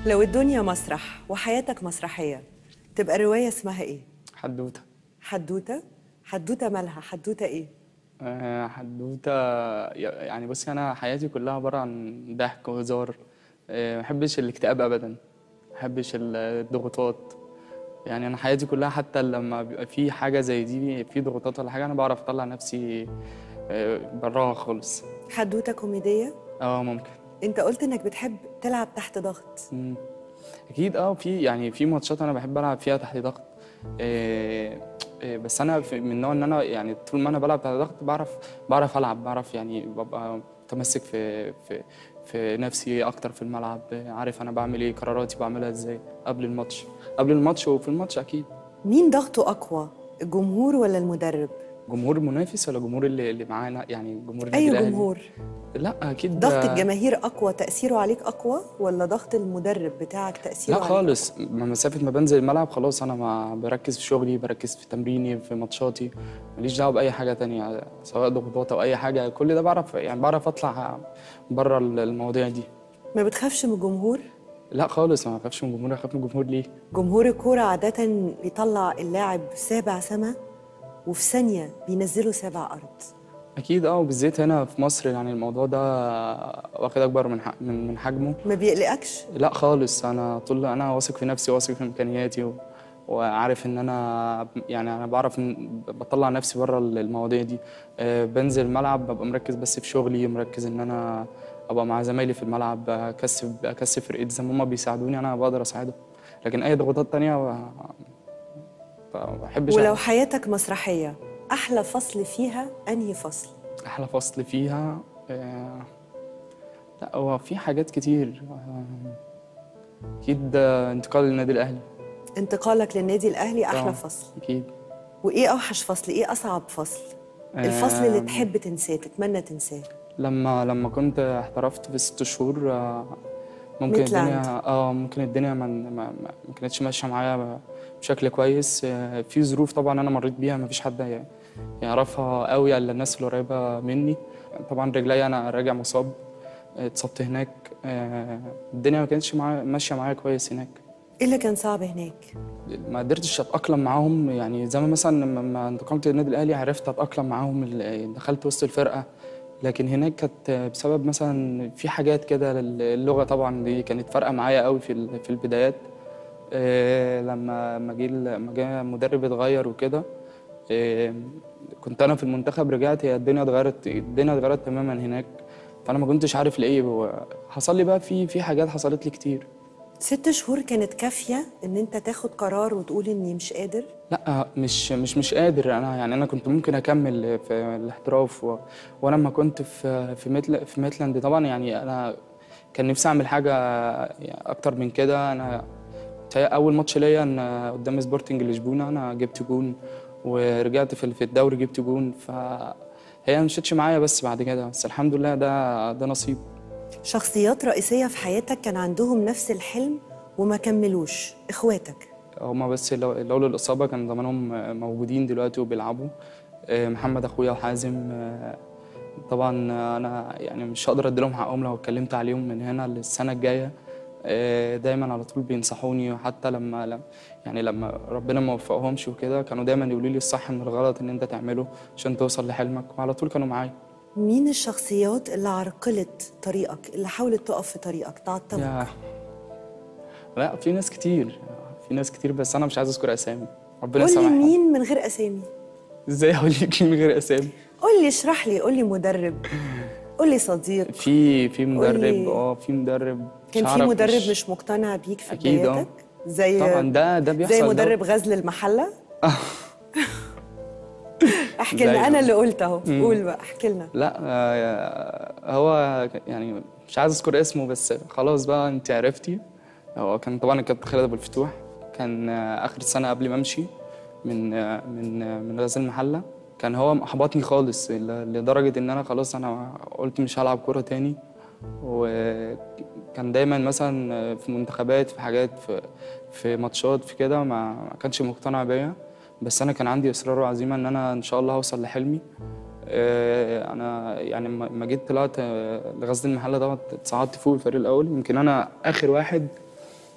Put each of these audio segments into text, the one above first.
لو الدنيا مسرح وحياتك مسرحية تبقى الرواية اسمها ايه؟ حدوته حدوتة؟ حدوتة مالها؟ حدوتة ايه؟ آه، حدوته يعني بصي انا حياتي كلها عباره عن ضحك وهزار آه، ما بحبش الاكتئاب ابدا ما بحبش الضغوطات يعني انا حياتي كلها حتى لما بيبقى في حاجه زي دي في ضغوطات ولا حاجه انا بعرف اطلع نفسي آه، براها خالص حدوتة كوميدية؟ اه ممكن انت قلت انك بتحب تلعب تحت ضغط مم. اكيد اه في يعني في ماتشات انا بحب العب فيها تحت ضغط إيه إيه بس انا في- من النوع ان انا يعني طول ما انا بلعب تحت ضغط بعرف بعرف العب بعرف يعني ببقى متمسك في في في نفسي اكتر في الملعب عارف انا بعمل ايه قراراتي بعملها ازاي قبل الماتش قبل الماتش وفي الماتش اكيد مين ضغطه أقوى؟ الجمهور ولا المدرب؟ جمهور المنافس ولا جمهور اللي, اللي معانا يعني جمهور النادي أي الأهلي؟ جمهور؟ لا اكيد ضغط الجماهير أقوى تأثيره عليك أقوى ولا ضغط المدرب بتاعك تأثيره لا عليك خالص ما مسافة ما بنزل الملعب خلاص أنا ما بركز في شغلي بركز في تمريني في ماتشاتي ماليش دعوة بأي حاجة تانية سواء ضغوطات أو أي حاجة كل ده بعرف يعني بعرف أطلع بره المواضيع دي ما بتخافش من الجمهور؟ لا خالص ما بخافش من الجمهور أخاف من الجمهور ليه؟ جمهور الكورة عادة بيطلع اللاعب سابع سما وفي ثانية بينزله سابع أرض أكيد أه وبالذات هنا في مصر يعني الموضوع ده واخد أكبر من ح- من من حجمه ما بيقلقكش؟ لا خالص انا طول انا واثق في نفسي واثق في امكانياتي و... وعارف ان انا يعني انا بعرف إن بطلع نفسي بره المواضيع دي آه، بنزل الملعب ببقى مركز بس في شغلي مركز ان انا ابقى مع زمايلي في الملعب اكسب اكسب فرقتي زي ما هم بيساعدوني انا بقدر اساعدهم لكن اي ضغوطات تانية ما ما بحبش ولو أعمل. حياتك مسرحية أحلى فصل فيها أنهي فصل؟ احلى فصل فيها آه، لا هو في حاجات كتير آه، اكيد آه، انتقال للنادي الاهلي انتقالك للنادي الأهلي أحلى آه. فصل اكيد وإيه أوحش فصل؟ إيه أصعب فصل؟ الفصل اللي آم، تحب تنساه تتمنى تنساه لما لما كنت احترفت في ست شهور آه، ممكن ميتلاند. الدنيا اه ممكن الدنيا ما ما, ما ما كانتش ماشيه معايا بشكل كويس آه، في ظروف طبعا انا مريت بيها ما فيش حد ي- يعرفها قوي الا الناس اللي قريبه مني طبعا رجلي انا راجع مصاب آه، اتصبت هناك آه، الدنيا ما كانتش معايا ماشيه معايا كويس هناك إيه اللي كان صعب هناك؟ ما قدرتش اتاقلم معاهم يعني زي ما مثلا لما انتقلت للنادي الاهلي عرفت اتاقلم معاهم ال- دخلت وسط الفرقه لكن هناك كانت بسبب مثلا في حاجات كده اللغه طبعا دي كانت فارقه معايا قوي في ال- في البدايات آه، لما لما جه لما جه مدرب اتغير وكده آه، كنت انا في المنتخب رجعت هي الدنيا اتغيرت الدنيا اتغيرت تماما هناك فانا ما كنتش عارف لايه هو حصل لي بقى في في حاجات حصلت لي كتير ست شهور كانت كافية إن أنت تاخد قرار وتقول إني مش قادر؟ لا مش مش مش قادر انا يعني انا كنت ممكن اكمل في الاحتراف و... وانا لما كنت في في ميتل في ميتلاند طبعا يعني انا كان نفسي اعمل حاجه يعني اكتر من كده انا تا- اول ماتش ليا انا قدام سبورتنج لشبونه انا جبت جون ورجعت في في الدوري جبت جون فهي ما مشيتش معايا بس بعد كده بس الحمد لله ده ده نصيب شخصيات رئيسية في حياتك كان عندهم نفس الحلم وما كملوش إخواتك هما بس لو- لولا الإصابة كان زمانهم موجودين دلوقتي وبيلعبوا آه، محمد أخويا وحازم آه، طبعا أنا يعني مش هقدر أديلهم حقهم لو اتكلمت عليهم من هنا للسنة الجاية آه، دايما على طول بينصحوني وحتى لما لم- يعني لما ربنا ما وفقهمش وكده كانوا دايما يقولوا لي الصح من الغلط ان انت تعمله عشان توصل لحلمك وعلى طول كانوا معايا مين الشخصيات اللي عرقلت طريقك اللي حاولت تقف في طريقك تعطلك يا لا في ناس كتير في ناس كتير بس انا مش عايز اذكر اسامي ربنا قول لي يسامحهم مين من غير اسامي ازاي اقول لك من غير اسامي قول لي اشرح لي قول لي مدرب قول لي صديق في في مدرب قولي. اه في مدرب كان مش في عارف مدرب مش- مش مقتنع بيك في أكيد، آه. بداياتك زي طبعا ده ده بيحصل زي ده. مدرب غزل المحله احكي زي- لنا انا اللي قلت اهو قول بقى احكي لنا لا آه، هو يعني مش عايز اذكر اسمه بس خلاص بقى انت عرفتي هو كان طبعا الكابتن خالد ابو الفتوح كان آه، اخر السنه قبل ما امشي من آه، من آه، من غزل المحله كان هو محبطني خالص ل- لدرجه ان انا خلاص انا قلت مش هلعب كوره تاني وكان دايما مثلا في منتخبات في حاجات في في ماتشات في كده ما ما كانش مقتنع بيا بس انا كان عندي اصرار وعزيمه ان انا ان شاء الله هوصل لحلمي آه، انا يعني لما لما جيت طلعت آه، لغزل المحله دوت اتصعدت فوق الفريق الاول يمكن انا اخر واحد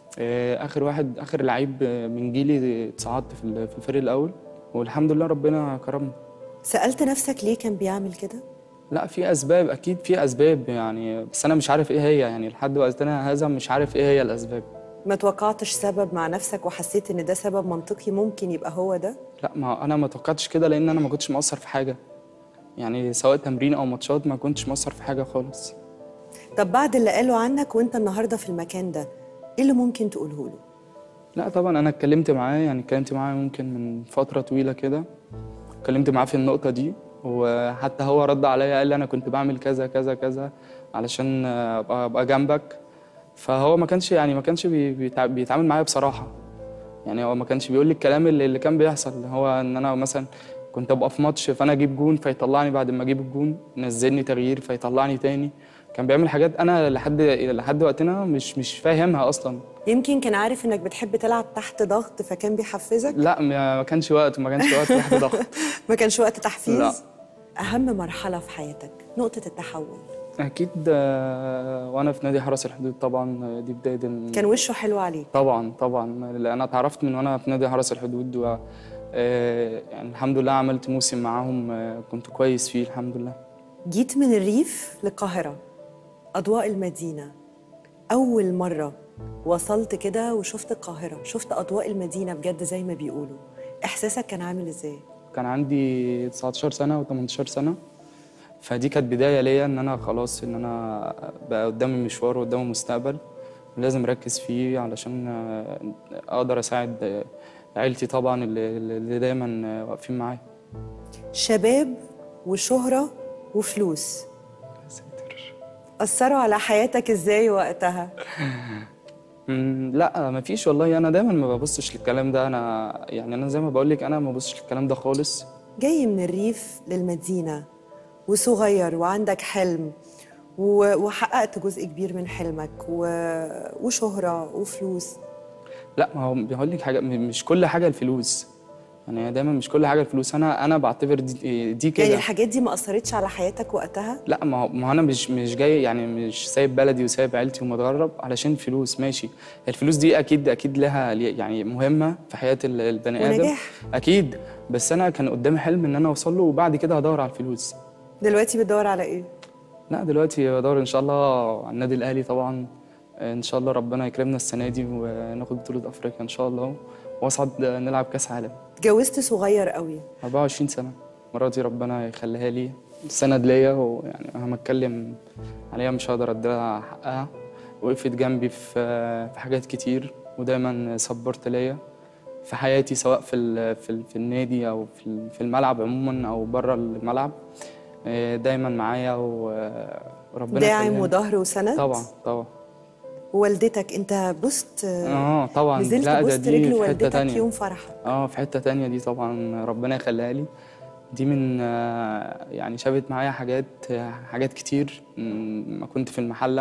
آه، اخر واحد اخر لعيب آه، من جيلي اتصعدت في ال- في الفريق الاول والحمد لله ربنا كرمني سألت نفسك ليه كان بيعمل كده؟ لا في اسباب اكيد في اسباب يعني بس انا مش عارف ايه هي يعني لحد وقتنا هذا مش عارف ايه هي الاسباب ما توقعتش سبب مع نفسك وحسيت ان ده سبب منطقي ممكن يبقى هو ده؟ لا ما انا ما توقعتش كده لان انا ما كنتش مقصر في حاجه يعني سواء تمرين او ماتشات ما كنتش مقصر في حاجه خالص طب بعد اللي قاله عنك وانت النهارده في المكان ده ايه اللي ممكن تقوله له؟ لا طبعا انا اتكلمت معاه يعني اتكلمت معاه ممكن من فتره طويله كده اتكلمت معاه في النقطه دي وحتى هو رد عليا قال لي انا كنت بعمل كذا كذا كذا علشان ابقى ابقى جنبك فهو ما كانش يعني ما كانش بي- بيتع- بيتعامل معايا بصراحه يعني هو ما كانش بيقول لي الكلام اللي, اللي كان بيحصل هو ان انا مثلا كنت ابقى في ماتش فانا اجيب جون فيطلعني بعد ما اجيب الجون ينزلني تغيير فيطلعني تاني كان بيعمل حاجات انا لحد لحد وقتنا مش مش فاهمها اصلا يمكن كان عارف انك بتحب تلعب تحت ضغط فكان بيحفزك لا ما ما كانش وقت ما كانش وقت تحت ضغط ما كانش وقت تحفيز لا. اهم مرحله في حياتك نقطه التحول اكيد آه، وانا في نادي حرس الحدود طبعا آه، دي بدايه ال- كان وشه حلو عليك طبعا طبعا لان انا اتعرفت من وانا في نادي حرس الحدود و آه، يعني الحمد لله عملت موسم معاهم آه، كنت كويس فيه الحمد لله جيت من الريف للقاهره اضواء المدينه اول مره وصلت كده وشفت القاهره شفت اضواء المدينه بجد زي ما بيقولوا احساسك كان عامل ازاي كان عندي 19 سنه و18 سنه فدي كانت بدايه ليا ان انا خلاص ان انا بقى قدامي مشوار وقدامي مستقبل لازم اركز فيه علشان آه، اقدر اساعد آه، عيلتي طبعا اللي, اللي دايما آه، واقفين معايا شباب وشهره وفلوس يا ساتر. اثروا على حياتك ازاي وقتها مم، لا ما فيش والله انا دايما ما ببصش للكلام ده انا يعني انا زي ما بقول لك انا ما ببصش للكلام ده خالص جاي من الريف للمدينة وصغير وعندك حلم و- وحققت جزء كبير من حلمك و... وشهرة وفلوس لا ما هو بيقول لك حاجه م- مش كل حاجه الفلوس يعني دايما مش كل حاجه الفلوس انا انا بعتبر دي, دي كده يعني الحاجات دي ما أثرتش على حياتك وقتها لا ما هو ما هو انا مش مش جاي يعني مش سايب بلدي وسايب عيلتي ومتغرب علشان فلوس ماشي الفلوس دي اكيد اكيد لها يعني مهمه في حياه ال- البني ادم ونجاح. اكيد بس انا كان قدامي حلم ان انا اوصل له وبعد كده هدور على الفلوس دلوقتي بتدور على إيه؟ لا دلوقتي بدور ان شاء الله على النادي الاهلي طبعا ان شاء الله ربنا يكرمنا السنه دي وناخد بطوله افريقيا ان شاء الله واصعد نلعب كاس عالم اتجوزت صغير قوي 24 سنه مراتي ربنا يخليها لي سند ليا ويعني مهما اتكلم عليها مش هقدر اديها حقها وقفت جنبي في في حاجات كتير ودايما سبورت ليا في حياتي سواء في ال في, ال في النادي او في ال- في الملعب عموما او بره الملعب آه، دايما معايا و- وربنا داعم يخليها لي. وظهر وسند طبعا طبعا ووالدتك أنت بصت اه طبعا نزلت لا ده بوست دي رجل في حته والدتك تانية يوم فرحك اه في حته تانية دي طبعا ربنا يخليها لي دي من آه، يعني شابت معايا حاجات آه، حاجات كتير م- ما كنت في المحله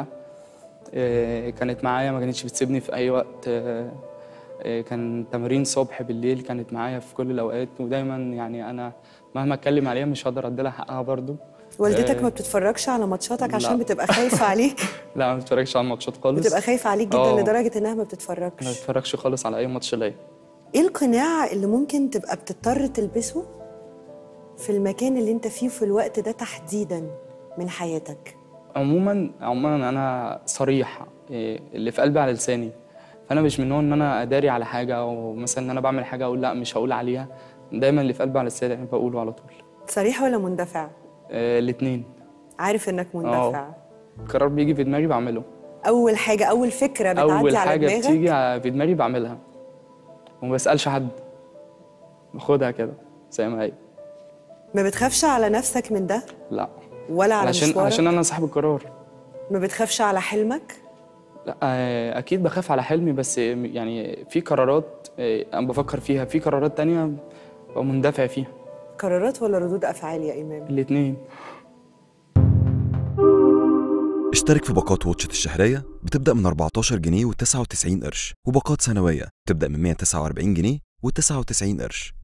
آه، كانت معايا ما كانتش بتسيبني في اي وقت آه، آه، كان تمرين صبح بالليل كانت معايا في كل الاوقات ودايما يعني انا مهما اتكلم عليها مش هقدر اديلها حقها برضو والدتك آه، ما بتتفرجش على ماتشاتك عشان لا. بتبقى خايفة عليك لا ما بتفرجش على الماتشات خالص بتبقى خايفة عليك جدا آه. لدرجة إنها ما ما بتتفرجش بتفرجش خالص على اي ماتش ليا ايه القناع اللي ممكن تبقى بتضطر تلبسه في المكان اللي انت فيه في الوقت ده تحديدا من حياتك عموما عموما انا صريح إيه، اللي في قلبي على لساني فانا مش من نوع ان انا اداري على حاجه او مثلا ان انا بعمل حاجه اقول لا مش هقول عليها دايما اللي في قلبي على لساني بقوله على طول صريح ولا مندفع آه الاثنين عارف انك مندفع القرار بيجي في دماغي بعمله اول حاجه اول فكره بتعدي اول على حاجه دماغك بتيجي في دماغي بعملها وما بسالش حد باخدها كده زي ما هي ما بتخافش على نفسك من ده لا ولا على علشان مشوارك علشان انا صاحب القرار ما بتخافش على حلمك لا آه، اكيد بخاف على حلمي بس يعني في قرارات آه، انا بفكر فيها في قرارات تانية ببقى مندفع فيها قرارات ولا ردود افعال يا امام الاثنين اشترك في باقات واتشت الشهرية بتبدأ من 14 جنيه و99 قرش وباقات سنوية بتبدأ من 149 جنيه و99 قرش